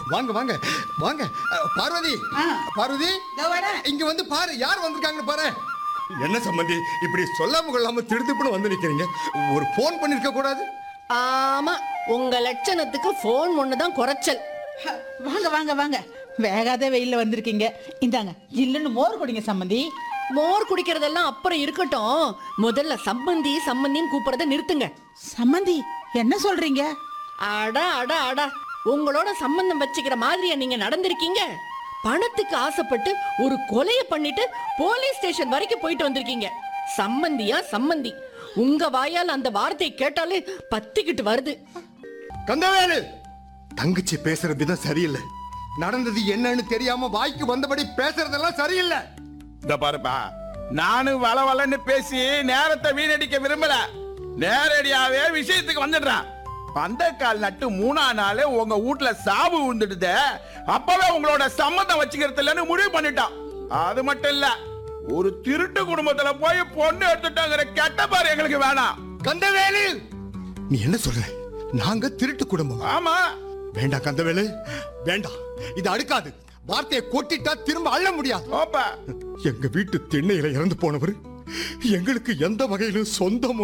வாங்க வாங்க வாங்க அஹ், பார்வதி ஆ. பார்வதி இதோ வரேன். இங்க வந்து பாரு யார் வந்திருக்காங்கன்னு பாரு என்ன சம்பந்தி இப்படி சொல்லாம கொள்ளாம திடுத்துப்புன்னு வந்து நிக்கிறீங்க ஒரு ஃபோன் பண்ணிருக்க கூடாது ஆமா உங்க லட்சணத்துக்கு போன் ஒண்ணுதான் குறைச்சல் ஹ, வாங்க வாங்க வாங்க வேகாத வெயில்ல வந்திருக்கீங்க இந்தாங்க ஜில்லுன்னு மோர் குடிங்க சம்மந்தி மோர் குடிக்கிறதெல்லாம் அப்புறம் இருக்கட்டும் முதல்ல சம்பந்தி சம்பந்தின்னு கூப்பிடுறத நிறுத்துங்க சம்மந்தி என்ன சொல்றீங்க அட அட அட உங்களோட சம்பந்தம் வச்சுக்கிற மாதிரியா நீங்க நடந்திருக்கீங்க பணத்துக்கு ஆசைப்பட்டு ஒரு கொலைய பண்ணிட்டு போலீஸ் ஸ்டேஷன் வரைக்கும் போயிட்டு வந்திருக்கீங்க சம்பந்தியா சம்பந்தி உங்க வாயால் அந்த வார்த்தையை கேட்டாலே பத்திக்கிட்டு வருது கந்தவேலு தங்கச்சி பேசுற விதம் சரியில்லை நடந்தது என்னன்னு தெரியாம வாய்க்கு வந்தபடி பேசுறதெல்லாம் சரியில்லை இந்த பாருப்பா நானும் வள வளன்னு பேசி நேரத்தை வீணடிக்க விரும்பல நேரடியாவே விஷயத்துக்கு வந்துடுறேன் பந்தக்கால் நட்டு மூணா நாள் உங்க வீட்டுல சாவு விழுந்துடுதே அப்பவே உங்களோட சம்மந்தம் வச்சுக்கிறது இல்லைன்னு முடிவு பண்ணிட்டான் அது மட்டும் இல்ல ஒரு திருட்டு குடும்பத்துல போய் பொண்ணு எடுத்துட்டாங்கிற கெட்ட பாரு எங்களுக்கு வேணாம் கந்தவேலு நீ என்ன சொல்ற நாங்க திருட்டு குடும்பம் ஆமா வேண்டாம் கந்தவேலு வேண்டாம் இது அடுக்காது வார்த்தையை கொட்டிட்டா திரும்ப அள்ள முடியாது ஓப்பா எங்க வீட்டு திண்ணையில இறந்து போனவர் எங்களுக்கு எந்த வகையிலும் சொந்தம்